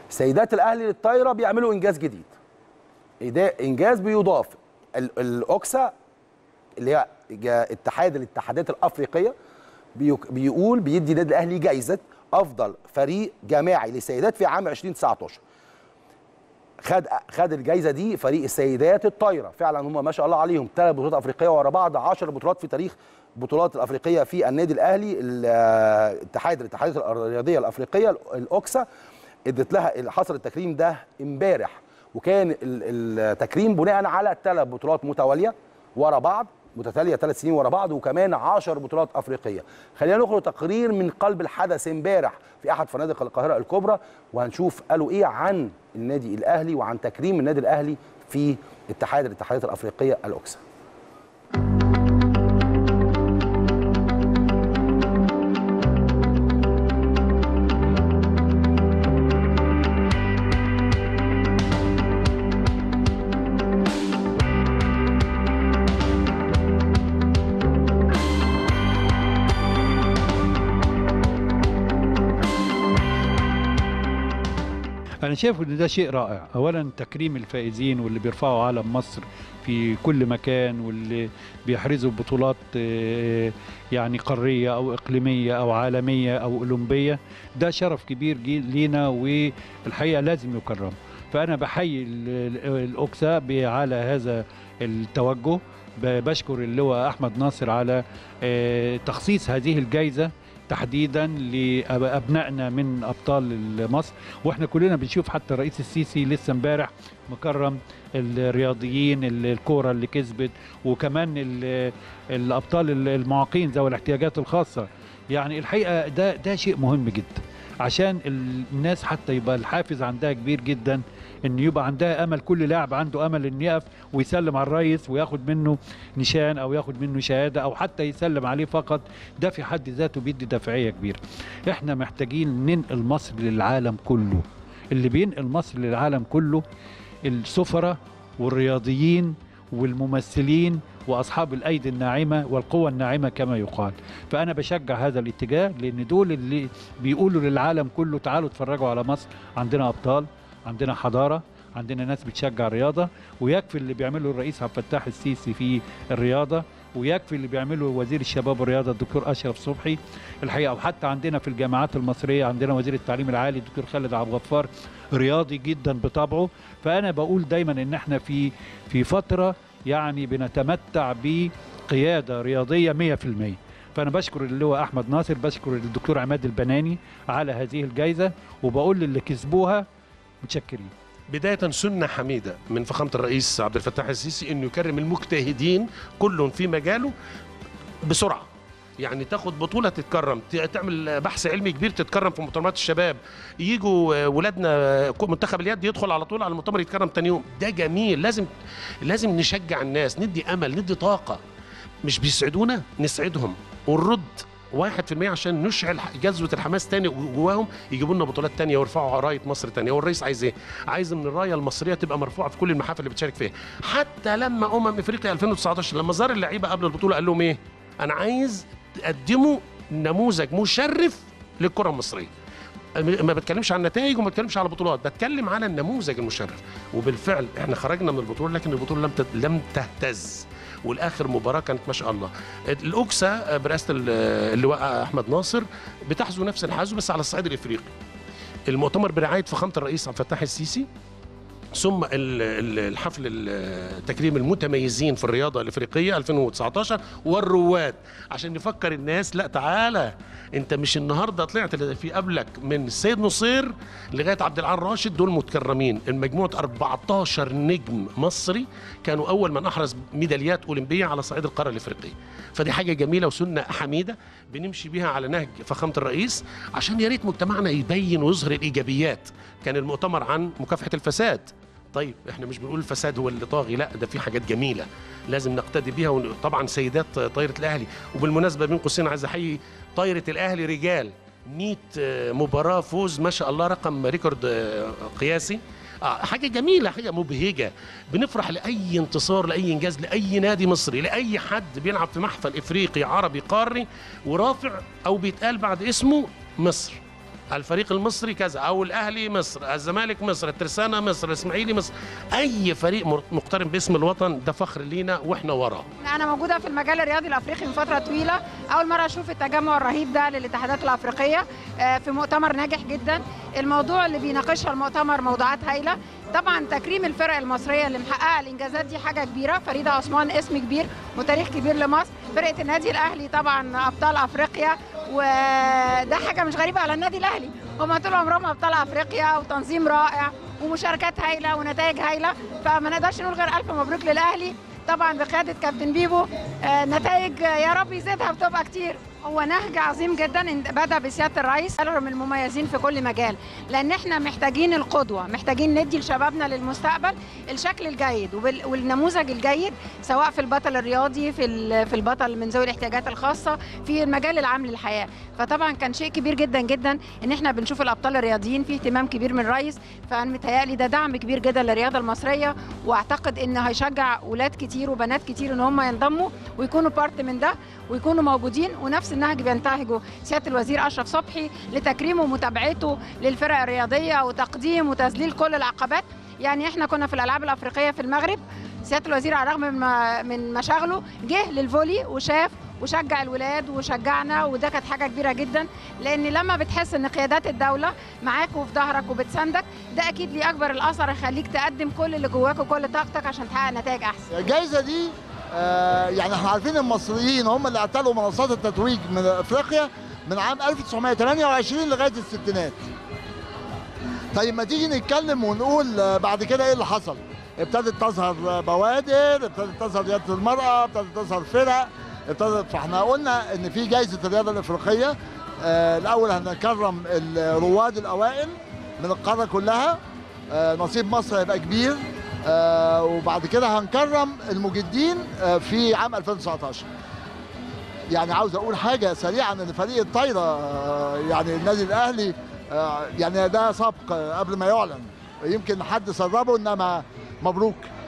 سيدات الاهلي للطايره بيعملوا انجاز جديد إدا- انجاز بيضاف ال- الاوكسا اللي هي جا- اتحاد الاتحادات الافريقيه بيك- بيقول بيدي النادي الاهلي جايزه افضل فريق جماعي للسيدات في عام 2019 خد خد الجائزه دي فريق السيدات الطايره فعلا هم ما شاء الله عليهم ثلاث بطولات افريقيه ورا بعض 10 بطولات في تاريخ البطولات الافريقيه في النادي الاهلي الاتحاد الاتحادات الرياضيه الافريقيه الاوكسا ادت لها حصل التكريم ده امبارح وكان ال- التكريم بناء على ثلاث بطولات متواليه ورا بعض متتاليه ثلاث سنين ورا بعض وكمان 10 بطولات افريقيه خلينا نخرج تقرير من قلب الحدث امبارح في احد فنادق القاهره الكبرى وهنشوف قالوا ايه عن النادي الاهلي وعن تكريم النادي الاهلي في اتحاد الاتحادات الافريقيه الاوكسا انا شايف ان ده شيء رائع اولا تكريم الفائزين واللي بيرفعوا علم مصر في كل مكان واللي بيحرزوا بطولات آه، يعني قاريه او اقليميه او عالميه او اولمبيه ده شرف كبير جي- لينا والحقيقه لازم يكرم فانا بحيي ال- ال- الاوكسا ب- على هذا التوجه ب- بشكر اللواء احمد ناصر على آه، تخصيص هذه الجائزه تحديدا لابنائنا من ابطال مصر واحنا كلنا بنشوف حتى الرئيس السيسي لسه امبارح مكرم الرياضيين ال- الكوره اللي كسبت وكمان ال- الابطال المعاقين ذوي الاحتياجات الخاصه يعني الحقيقه ده ده شيء مهم جدا عشان الناس حتى يبقى الحافز عندها كبير جدا ان يبقى عندها امل كل لاعب عنده امل ان يقف ويسلم على الرئيس وياخد منه نشان او ياخد منه شهاده او حتى يسلم عليه فقط ده في حد ذاته بيدي دافعيه كبيره احنا محتاجين ننقل مصر للعالم كله اللي بينقل مصر للعالم كله السفراء والرياضيين والممثلين واصحاب الايدي الناعمه والقوى الناعمه كما يقال فانا بشجع هذا الاتجاه لان دول اللي بيقولوا للعالم كله تعالوا اتفرجوا على مصر عندنا ابطال عندنا حضاره عندنا ناس بتشجع الرياضه ويكفي اللي بيعمله الرئيس عبد الفتاح السيسي في الرياضه ويكفي اللي بيعمله وزير الشباب والرياضه الدكتور اشرف صبحي الحقيقه وحتى عندنا في الجامعات المصريه عندنا وزير التعليم العالي الدكتور خالد عبد الغفار رياضي جدا بطبعه فانا بقول دايما ان احنا في في فتره يعني بنتمتع بقياده رياضيه 100% فانا بشكر اللواء احمد ناصر بشكر الدكتور عماد البناني على هذه الجائزه وبقول للي كسبوها متشكرين بداية سنة حميدة من فخامة الرئيس عبد الفتاح السيسي انه يكرم المجتهدين كل في مجاله بسرعة يعني تاخد بطولة تتكرم ت- تعمل بحث علمي كبير تتكرم في مؤتمرات الشباب يجوا آه، ولادنا آه، منتخب اليد يدخل على طول على المؤتمر يتكرم تاني يوم ده جميل لازم لازم نشجع الناس ندي امل ندي طاقة مش بيسعدونا نسعدهم ونرد واحد في المية عشان نشعل جذوة الحماس تاني جواهم يجيبوا لنا بطولات تانية ويرفعوا راية مصر تانية هو الرئيس عايز ايه؟ عايز ان الراية المصرية تبقى مرفوعة في كل المحافل اللي بتشارك فيها حتى لما امم افريقيا 2019 لما زار اللعيبة قبل البطولة قال لهم ايه؟ انا عايز تقدموا نموذج مشرف للكرة المصرية ما بتكلمش عن نتائج وما بتكلمش على بطولات بتكلم على النموذج المشرف وبالفعل احنا خرجنا من البطوله لكن البطوله لم تت- لم تهتز والاخر مباراه كانت ما شاء الله الاوكسا برئاسه ال- اللواء احمد ناصر بتحذو نفس الحذو بس على الصعيد الافريقي المؤتمر برعايه فخامه الرئيس عبد الفتاح السيسي ثم ال- ال- الحفل ال- تكريم المتميزين في الرياضه الافريقيه 2019 والرواد عشان نفكر الناس لا تعالى انت مش النهارده طلعت في قبلك من السيد نصير لغايه عبد العال راشد دول متكرمين المجموعه 14 نجم مصري كانوا اول من احرز ميداليات اولمبيه على صعيد القاره الافريقيه فدي حاجه جميله وسنه حميده بنمشي بيها على نهج فخامه الرئيس عشان يا ريت مجتمعنا يبين ويظهر الايجابيات كان المؤتمر عن مكافحه الفساد طيب احنا مش بنقول الفساد هو اللي طاغي لا ده في حاجات جميله لازم نقتدي بيها وطبعا سيدات طايره الاهلي وبالمناسبه بين قوسين عايز احيي طايره الاهلي رجال 100 مباراه فوز ما شاء الله رقم ريكورد آه، قياسي آه حاجه جميله حاجه مبهجه بنفرح لاي انتصار لاي انجاز لاي نادي مصري لاي حد بيلعب في محفل افريقي عربي قاري ورافع او بيتقال بعد اسمه مصر الفريق المصري كذا او الاهلي مصر الزمالك مصر الترسانه مصر الاسماعيلي مصر اي فريق مر- مقترن باسم الوطن ده فخر لينا واحنا وراه انا موجوده في المجال الرياضي الافريقي من فتره طويله اول مره اشوف التجمع الرهيب ده للاتحادات الافريقيه آه، في مؤتمر ناجح جدا الموضوع اللي بيناقشها المؤتمر موضوعات هايله طبعا تكريم الفرق المصريه اللي محققه الانجازات دي حاجه كبيره فريده عثمان اسم كبير وتاريخ كبير لمصر فرقه النادي الاهلي طبعا ابطال افريقيا وده حاجه مش غريبه على النادي الاهلي هم طول عمرهم ابطال افريقيا وتنظيم رائع ومشاركات هايله ونتائج هايله فما نقدرش نقول غير الف مبروك للاهلي طبعا بقياده كابتن بيبو آه، نتائج آه، يا رب يزيدها وتبقى كتير هو نهج عظيم جدا إن- بدا بسياده الرئيس من المميزين في كل مجال لان احنا محتاجين القدوه محتاجين ندي لشبابنا للمستقبل الشكل الجيد وبال- والنموذج الجيد سواء في البطل الرياضي في ال- في البطل من ذوي الاحتياجات الخاصه في المجال العام للحياه فطبعا كان شيء كبير جدا جدا ان احنا بنشوف الابطال الرياضيين في اهتمام كبير من الرئيس فانا متهيألي ده دعم كبير جدا للرياضه المصريه واعتقد ان هيشجع اولاد كتير وبنات كتير ان هم ينضموا ويكونوا بارت من ده ويكونوا موجودين ونفس النهج بينتهجه سياده الوزير اشرف صبحي لتكريمه ومتابعته للفرق الرياضيه وتقديم وتذليل كل العقبات يعني احنا كنا في الالعاب الافريقيه في المغرب سياده الوزير على الرغم من ما- من مشاغله جه للفولي وشاف وشجع الولاد وشجعنا وده كانت حاجه كبيره جدا لان لما بتحس ان قيادات الدوله معاك وفي ظهرك وبتساندك ده اكيد ليه اكبر الاثر يخليك تقدم كل اللي جواك وكل طاقتك عشان تحقق نتائج احسن الجائزه دي آه، يعني احنا عارفين المصريين هم اللي اعتلوا منصات التتويج من افريقيا من عام 1928 لغايه الستينات. طيب ما تيجي نتكلم ونقول آه، بعد كده ايه اللي حصل؟ ابتدت تظهر آه، بوادر، ابتدت تظهر رياضه المراه، ابتدت تظهر فرق، ابتدت فاحنا قلنا ان في جائزه الرياضه الافريقيه آه، الاول هنكرم الرواد الاوائل من القاره كلها آه، نصيب مصر هيبقى كبير آه، وبعد كده هنكرم المجدين آه، في عام 2019 يعني عاوز اقول حاجه سريعا ان فريق الطايره آه، يعني النادي الاهلي آه، يعني ده سبق آه، قبل ما يعلن يمكن حد سربه انما مبروك